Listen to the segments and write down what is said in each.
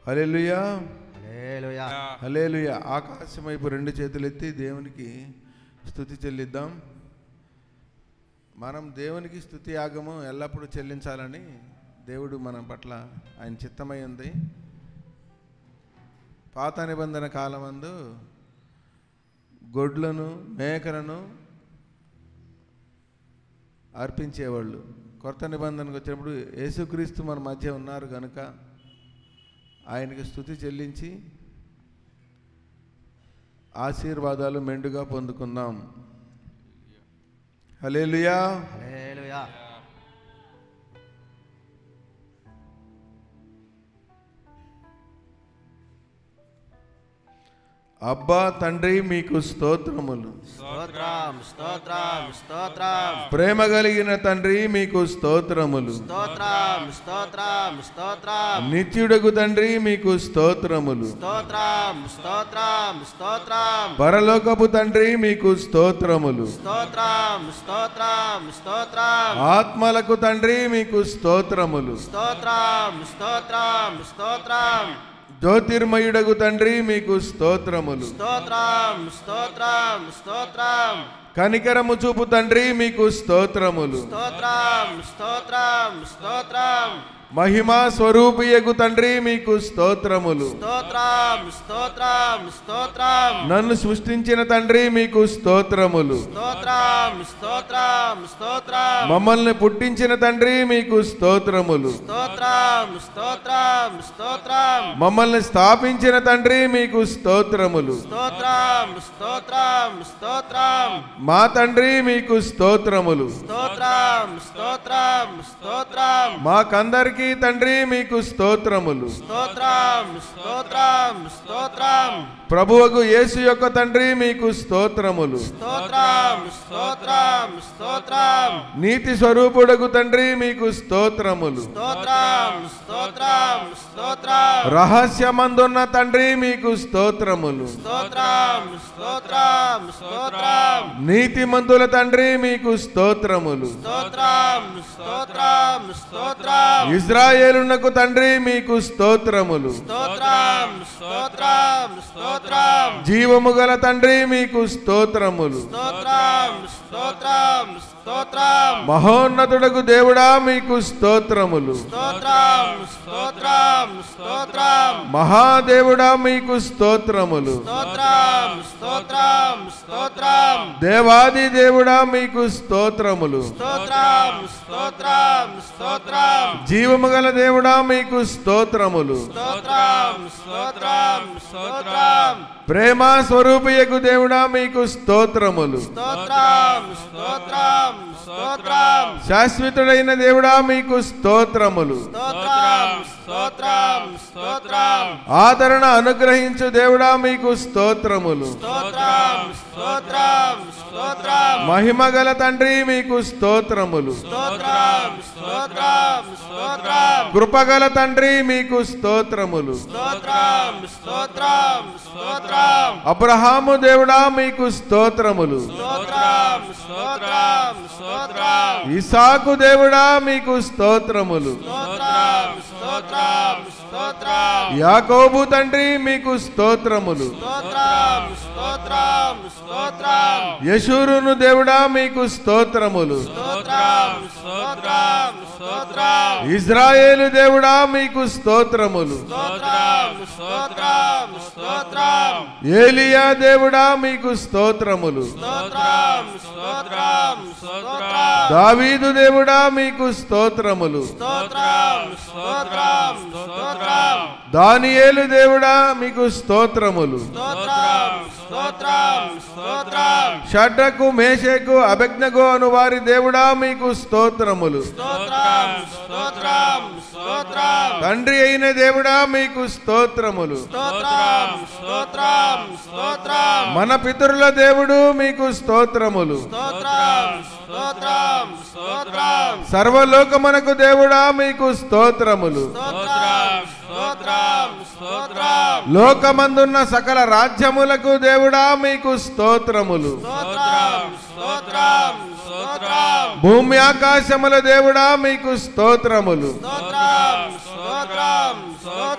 హల్లెలూయా హల్లెలూయా హల్లెలూయా ఆకాశం వైపు రెండు చేతులు ఎత్తి దేవునికి స్థుతి చెల్లిద్దాం మనం దేవునికి స్థుతి యాగము ఎల్లప్పుడూ చెల్లించాలని దేవుడు మన పట్ల ఆయన చిత్తమై ఉంది పాత నిబంధన కాలమందు గొడ్లను మేకలను అర్పించేవాళ్ళు కొత్త నిబంధనకు వచ్చినప్పుడు యేసుక్రీస్తు మన మధ్య ఉన్నారు కనుక ఆయనకి స్థుతి చెల్లించి ఆశీర్వాదాలు మెండుగా పొందుకుందాం హల్లెలూయా హల్లెలూయా అబ్బా తండ్రి మీకు స్తోత్రములు స్తోత్రం స్తోత్రం స్తోత్రం ప్రేమ కలిగిన తండ్రి మీకు స్తోత్రములు స్తోత్రం స్తోత్రం స్తోత్రం నిత్యుడకు తండ్రి మీకు స్తోత్రములు స్తోత్రం స్తోత్రం స్తోత్రం పరలోకపు తండ్రి మీకు స్తోత్రములు స్తోత్రం స్తోత్రం స్తోత్రం ఆత్మలకు తండ్రి మీకు స్తోత్రములు స్తోత్రం స్తోత్రం స్తోత్రం జ్యోతిర్మయుడకు తండ్రి మీకు స్తోత్రములు స్తోత్రం స్తోత్రం స్తోత్రం కనికరము చూపు తండ్రి మీకు స్తోత్రములు స్తోత్రం స్తోత్రం స్తోత్రం మహిమా స్వరూపియగు తండ్రి మీకు స్తోత్రములు స్తోత్రం స్తోత్రం స్తోత్రం నన్ను సృష్టించిన తండ్రి మీకు స్తోత్రములు స్తోత్రం స్తోత్రం స్తోత్రం మమ్మల్ని పుట్టించిన తండ్రి మీకు స్తోత్రములు స్తోత్రం స్తోత్రం స్తోత్రం మమ్మల్ని స్థాపించిన తండ్రి మీకు స్తోత్రములు స్తోత్రం స్తోత్రం స్తోత్రం మా తండ్రి మీకు స్తోత్రములు స్తోత్రం స్తోత్రం స్తోత్రం మాకందరికీ తండ్రి మీకు స్తోత్రములు స్తోత్రం స్తోత్రం స్తోత్రం ప్రభువకు యేసు యొక్క తండ్రి మీకు స్తోత్రములు స్తోత్రం స్తోత్రం స్తోత్రం నీతి స్వరూపుడకు తండ్రి మీకు స్తోత్రములు స్తోత్రం స్తోత్రం స్తోత్రం రహస్యమందున్న తండ్రి మీకు స్తోత్రములు స్తోత్రం స్తోత్రం స్తోత్రం నీతిమంతుల తండ్రి మీకు స్తోత్రములు స్తోత్రం స్తోత్రం స్తోత్రం ఇజ్రాయేలునకు తండ్రి మీకు స్తోత్రములు స్తోత్రం స్తోత్రం స్తోత్రం జీవము గల తండ్రి మీకు స్తోత్రములు స్తోత్రం స్తోత్రం స్తోత్రం మహోన్నతుడకు దేవుడా మీకు స్తోత్రములు స్తోత్రం స్తోత్రం స్తోత్రం మహాదేవుడా మీకు స్తోత్రములు స్తోత్రం స్తోత్రం స్తోత్రం దేవాది దేవుడా మీకు స్తోత్రములు స్తోత్రం స్తోత్రం స్తోత్రం జీవము గల దేవుడా మీకు స్తోత్రములు స్తోత్రం స్తోత్రం స్తోత్రం ప్రేమ స్వరూపియకు దేవుడా మీకు స్తోత్రములు స్తోత్రం స్తోత్రం స్తోత్రం శాశ్వతుడైన దేవుడా మీకు స్తోత్రములు స్తోత్రం స్తోత్రం స్తోత్రం ఆదరణ అనుగ్రహించు దేవుడా మీకు స్తోత్రములు స్తోత్రం స్తోత్రం స్తోత్రం మహిమ గల తండ్రి మీకు స్తోత్రములు స్తోత్రం స్తోత్రం స్తోత్రం కృపగల తండ్రి మీకు స్తోత్రములు స్తోత్రం స్తోత్రం స్తోత్రం అబ్రహాము దేవుడా మీకు స్తోత్రములు స్తోత్రం స్తోత్రం స్తోత్రం ఇసాకు దేవుడా మీకు స్తోత్రములు స్తోత్రం స్తోత్రం స్తోత్రం యాకోబు తండ్రి మీకు స్తోత్రములు స్తోత్రం స్తోత్రం స్తోత్రం యశూరును దేవుడా మీకు స్తోత్రములు స్తోత్రం స్తోత్రం స్తోత్రం ఇజ్రాయేలు దేవుడా మీకు స్తోత్రములు స్తోత్రం స్తోత్రం స్తోత్రం ఏలియా దేవుడా మీకు స్తోత్రములు స్తోత్రం స్తోత్రం స్తోత్రం దావీదు దేవుడా మీకు స్తోత్రములు స్తోత్రం స్తోత్రం స్తోత్రం దానియేలు దేవుడా మీకు స్తోత్రములు స్తోత్రం స్తోత్రం స్తోత్రం షడ్రకు మేషకు అభిజ్ఞకు అను వారి దేవుడా మీకు స్తోత్రములు స్తోత్రం స్తోత్రం స్తోత్రం తండ్రి అయిన దేవుడా మీకు స్తోత్రములు స్తోత్రం స్తోత్రం స్తోత్రం మన పితరుల దేవుడు మీకు స్తోత్రములు స్తోత్రం స్తోత్రం స్తోత్రం సర్వలోకమునకు దేవుడా మీకు స్తోత్రములు స్తోత్రం స్తోత్రం స్తోత్రం లోకమందున్న సకల రాజ్యములకు దేవుడా మీకు స్తోత్రములు స్తోత్రం స్తోత్రం స్తోత్రం భూమి ఆకాశముల దేవుడా మీకు స్తోత్రములు స్తోత్రం స్తోత్రం స్తోత్రం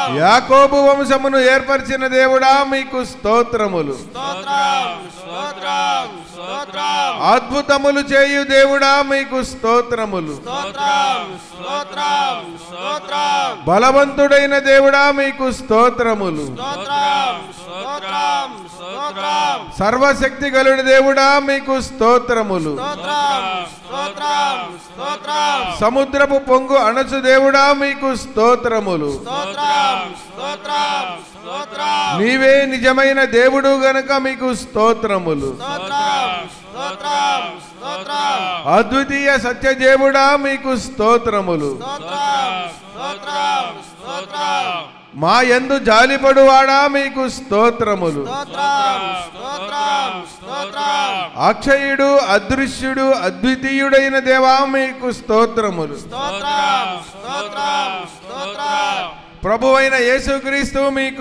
యాకోబు వంశమును ఏర్పరిచిన దేవుడా మీకు స్తోత్రములు స్తోత్రం స్తోత్రం స్తోత్రం అద్భుతములు చేయు దేవుడా మీకు స్తోత్రములు స్తోత్రం స్తోత్రం స్తోత్రం బలవంతుడైన దేవుడా మీకు స్తోత్రములు స్తోత్రం స్తోత్రం స్తోత్రం సర్వశక్తి గలుడి దేవుడా మీకు స్తోత్రములు స్తోత్రం స్తోత్రం స్తోత్రం సముద్రపు పొంగు అణచు దేవుడా మీకు స్తోత్రములు స్తోత్రం స్తోత్రం స్తోత్రం నీవే నిజమైన దేవుడు గనుక మీకు స్తోత్రములు స్తోత్రం స్తోత్రం స్తోత్రం అద్వితీయ సత్యదేవుడా మీకు స్తోత్రములు స్తోత్రం స్తోత్రం స్తోత్రం మా యందు జాలిపడువాడా మీకు స్తోత్రములు స్తోత్రం స్తోత్రం స్తోత్రం అక్షయుడు అదృశ్యుడు అద్వితీయుడైన దేవా మీకు స్తోత్రములు స్తోత్రం స్తోత్రం స్తోత్రం ప్రభువైన యేసుక్రీస్తు మీకు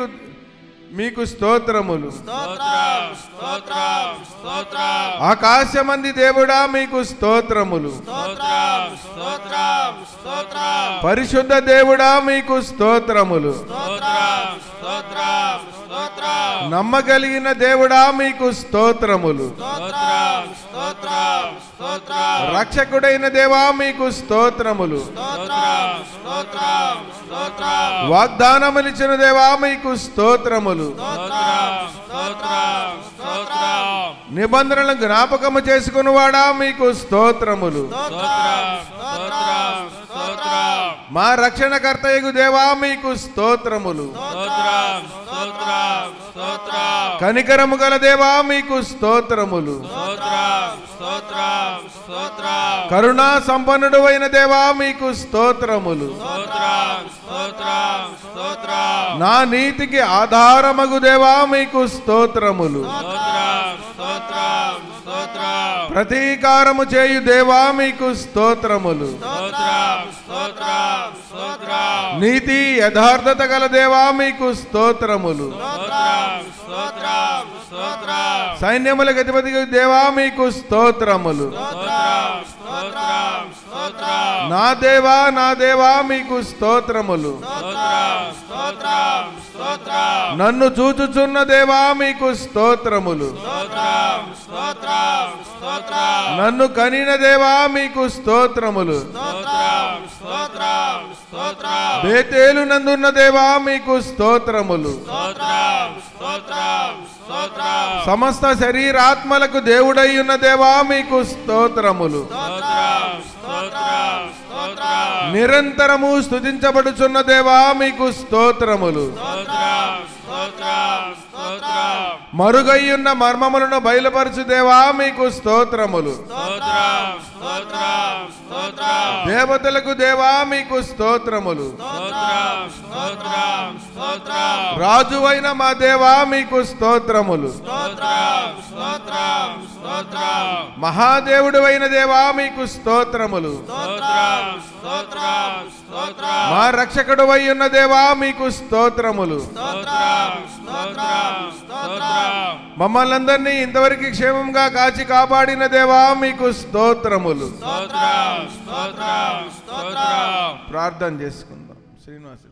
మీకు స్తోత్రములు స్తోత్రం స్తోత్రం స్తోత్రం ఆకాశమంది దేవుడా మీకు స్తోత్రములు స్తోత్రం స్తోత్రం స్తోత్రం పరిశుద్ధ దేవుడా మీకు స్తోత్రములు స్తోత్రం స్తోత్రం స్తోత్రం నమ్మగలిగిన దేవుడా మీకు స్తోత్రములు స్తోత్రం స్తోత్రం స్తోత్రం రక్షకుడైన దేవా మీకు స్తోత్రములు స్తోత్రం స్తోత్రం స్తోత్రం వాగ్దానములిచ్చిన దేవా మీకు స్తోత్రములు స్తోత్రం స్తోత్రం స్తోత్రం నిబంధనలను జ్ఞాపకము చేసుకునివాడా మీకు స్తోత్రములు స్తోత్రం స్తోత్రం స్తోత్రం మా రక్షణకర్తయగు దేవా మీకు స్తోత్రములు స్తోత్రం స్తోత్రం స్తోత్రం కనికరము గల దేవా మీకు స్తోత్రములు స్తోత్రం స్తోత్రం స్తోత్రం కరుణా సంపన్నుడు అయిన దేవా మీకు స్తోత్రములు స్తోత్రం స్తోత్రం స్తోత్రం నా నీతికి ఆధారమగు దేవా మీకు స్తోత్రములు స్తోత్రం స్తోత్రం స్తోత్రం ప్రతీకారము చేయు దేవా మీకు స్తోత్రములు స్తోత్రం స్తోత్రం స్తోత్రం నీతి యథార్థత గల దేవా మీకు స్తోత్రములు స్తోత్రం స్తోత్రం స్తోత్రం సైన్యములకు అధిపతి దేవా మీకు స్తోత్రములు స్తోత్రం స్తోత్రం స్తోత్రం నా దేవా నా దేవా మీకు స్తోత్రములు స్తోత్రం స్తోత్రం స్తోత్రం నన్ను చూచుచున్న దేవా మీకు స్తోత్రములు స్తోత్రం స్తోత్రం స్తోత్రం నన్ను కనిన దేవా మీకు స్తోత్రములు స్తోత్రం స్తోత్రం స్తోత్రం బేతేలు నందున్న దేవా మీకు స్తోత్రములు స్తోత్రం స్తోత్రం స్తోత్రం సమస్త శరీరాత్మలకు దేవుడయ్యున్న దేవా మీకు స్తోత్రములు స్తోత్రం స్తోత్రం స్తోత్రం నిరంతరము స్తుతించబడుచున్న దేవా మీకు స్తోత్రములు స్తోత్రం స్తోత్రం స్తోత్రం మరుగయ్యున్న మర్మములను బయలుపరచు దేవా మీకు స్తోత్రములు స్తోత్రం స్తోత్రం స్తోత్రం దేవతలకు దేవా మీకు స్తోత్రములు స్తోత్రం స్తోత్రం స్తోత్రం రాజువైన మా దేవా మీకు స్తోత్రములు స్తోత్రం స్తోత్రం స్తోత్రం మహాదేవుడు అయిన దేవా మీకు స్తోత్రములు స్తోత్రం స్తోత్రం స్తోత్రం మా రక్షకుడు ఉన్న దేవా మీకు స్తోత్రములు స్తోత్రం స్తోత్రం స్తోత్రం మమ్మల్ని అందరినీ ఇంతవరకు క్షేమంగా కాచి కాపాడిన దేవా మీకు స్తోత్రములు స్తోత్రం స్తోత్రం స్తోత్రం ప్రార్థన చేసుకుందాం శ్రీనివాసు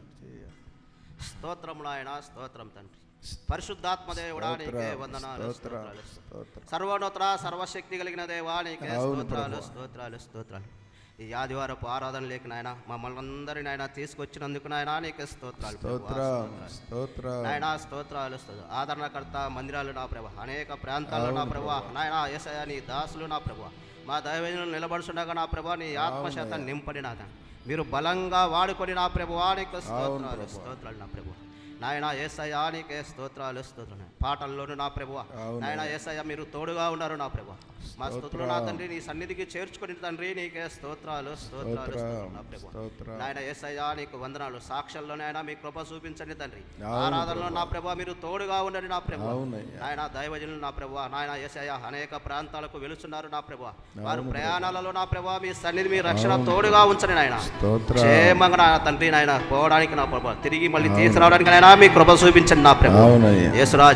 స్తోత్రం నాయన స్తోత్రం తండ్రి పరిశుద్ధాత్మ దేవుడా నీకే వందనాలు స్తోత్రాలు సర్వోన్నత సర్వశక్తి కలిగిన దేవా నీకే అవును స్తోత్రాలు ప్రభువా. స్తోత్రాలు స్తోత్రాలు ఈ ఆదివారపు ఆరాధన లేక నాయన మమ్మల్ని అందరినీ నాయన తీసుకొచ్చినందుకు నాయన నీకే స్తోత్రాలు ప్రభువా, స్తోత్రం స్తోత్రాలు. స్తోత్రం నాయన స్తోత్రాలు స్తోత్రాలు. ఆదరణకర్త మందిరాలు నా ప్రభు అనేక ప్రాంతాల్లో నా ప్రభు నాయన ఏసయ నీ దాసులు నా ప్రభు మా దైవజనులు నిలబడుచుండగా నా ప్రభు నీ ఆత్మశాత నింపడి నాద మీరు బలంగా వాడుకొని నా ప్రభు నీకు స్తోత్రాలు ప్రభువా. స్తోత్రాలు నా ప్రభు నాయన ఏసయ్య నీకే స్తోత్రాలు స్తోత్రాలు పాటల్లోను నా ప్రభు అవును. నాయన ఏసయ్య మీరు తోడుగా ఉన్నారు నా ప్రభు మా స్తోత్రులు నా తండ్రి నీ సన్నిధికి చేర్చుకుని తండ్రి నీకే స్తోత్రాలు స్తోత్రాలు స్తోత్రాలు నా ప్రభు స్తోత్రం నాయన ఏసయ్య నీకు వందనాలు సాక్ష్యంలో నాయన మీ కృప చూపించండి తండ్రి అవును ఆరాధనలో నా ప్రభు మీరు తోడుగా ఉండండి నా ప్రభు అవునయ్యా. నాయన దైవజనులు నా ప్రభు నాయన ఏసయ్య అనేక ప్రాంతాలకు వెలుస్తున్నారు నా ప్రభు వారు అవును ప్రయాణాలలో నా ప్రభు మీ సన్నిధి మీ రక్షణ తోడుగా ఉంచండి నాయన స్తోత్రం క్షేమంగా నా తండ్రి నాయన పోవడానికి నా ప్రభు తిరిగి మళ్ళీ తీసుకురావడానికి నాయన మీ కృప చూపించండి నా ప్రభు అవునయ్యా యేసురాజా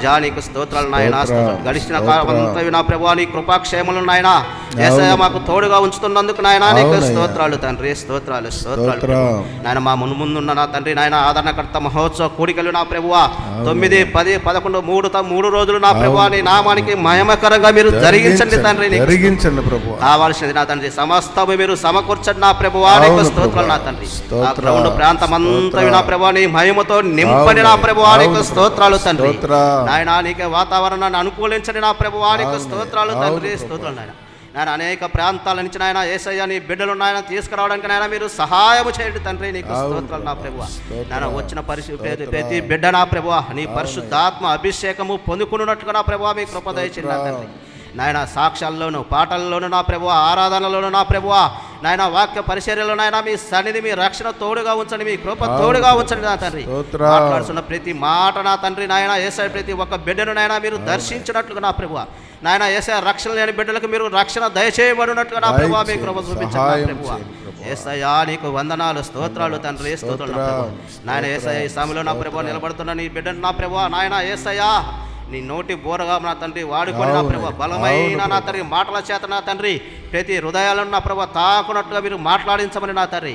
ఏసయ్యా నీకు స్తోత్రాలు నాయన స్తోత్రం, గడిచిన స్తోత్రం. కాలం అంతా నా ప్రభు నీ కృపాక్షేమలు నాయన ఏసయ్య మాకు తోడుగా ఉంచుతున్నందుకు నాయన నీకు అవునయ్యా. స్తోత్రాలు తండ్రి స్తోత్రాలు స్తోత్రాలు స్తోత్రం. నాయన మా మును ముందున్న నా తండ్రి నాయన ఆదరణకర్త మహోత్సవ కూడికలు నా ప్రభువా తొమ్మిది పది పదకొండు మూడు త- మూడు రోజులు నా ప్రభువా నీ నామానికి మహిమకరంగా మీరు జరిగించండి తండ్రి నీకు జరిగించండి ప్రభు కావాల్సినది నా తండ్రి సమస్తము మీరు సమకూర్చండి నా ప్రభువా నీకు అవును స్తోత్రాలు నా ప్రభువా. తండ్రి ఆ స్తోత్ర, గ్రౌండ్ ప్రాంతం అంతా స్తోత్ర. నా ప్రభువా నీ మహిమతో నింపని నా అవును, ప్రభువా నీకు అవును స్తోత్రాలు తండ్రి స్తోత్ర. నాయన నీకే వాతావరణాన్ని అనుకూలించండి నా ప్రభువా నీకు అవును, స్తోత్రాలు అవును తండ్రి ప్రభువా. స్తోత్రాలు నాయన నాయన అనేక ప్రాంతాల నుంచి నాయన ఏసయ్య నీ బిడ్డలు నాయన తీసుకురావడానికి నాయన మీరు సహాయం చేయండి తండ్రి నీకు అవును స్తోత్రాలు నా ప్రభువా స్తోత్ర. నాయన వచ్చిన పరిస్థితి స్తోత్ర. ప్రతి బిడ్డ నా ప్రభువా నీ పరిశుద్ధాత్మ అభిషేకము పొందుకున్నట్టుగా నా ప్రభువా మీ కృప దయచేయండి నా తండ్రి నాయన సాక్ష్యాల్లోను పాటల్లోను నా ప్రభువ ఆరాధనలోను నా ప్రభువ నాయన వాక్య పరిచర్యలో నాయన మీ సన్నిధి మీ రక్షణ తోడుగా ఉంచండి మీ కృప తోడుగా ఉంచండి నా తండ్రి స్తోత్ర. మాట్లాడుతున్న ప్రతి మాట నా తండ్రి నాయన ఏసై ప్రతి ఒక్క బిడ్డను నాయన మీరు దర్శించినట్లుగా నా ప్రభువ నాయన ఏసై రక్షణ లేని బిడ్డలకు మీరు రక్షణ దయచేయబడినట్లుగా నా ప్రభువ మీ కృప దయచేయండి, చూపించండి నా సహాయం ప్రభువ చేయండి ప్రభువా. ఏసయ్యా నీకు వందనాలు స్తోత్రాలు తండ్రి స్తోత్రాలు నా స్తోత్రం, ప్రభువ నాయన ఏసయ్య ఈ సమయంలో నా ప్రభు నిలబడుతున్న నీ బిడ్డను నా ప్రభు నాయన ఏసయ్యా నీ నోటి బోరగా నా తండ్రి వాడుకొని నా అవును, ప్రభు బలమైన అవును నా తండ్రి మాటల చేత నా తండ్రి ప్రతి హృదయాలను నా ప్రభు తాకునట్టుగా మీరు మాట్లాడించమని నా తండ్రి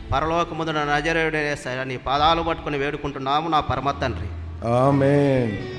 పరలోకముందు నా నజరేయుడు ఏసయ్యా నీ పాదాలు పట్టుకొని వేడుకుంటున్నాము నా పరమ తండ్రి ఆమేన్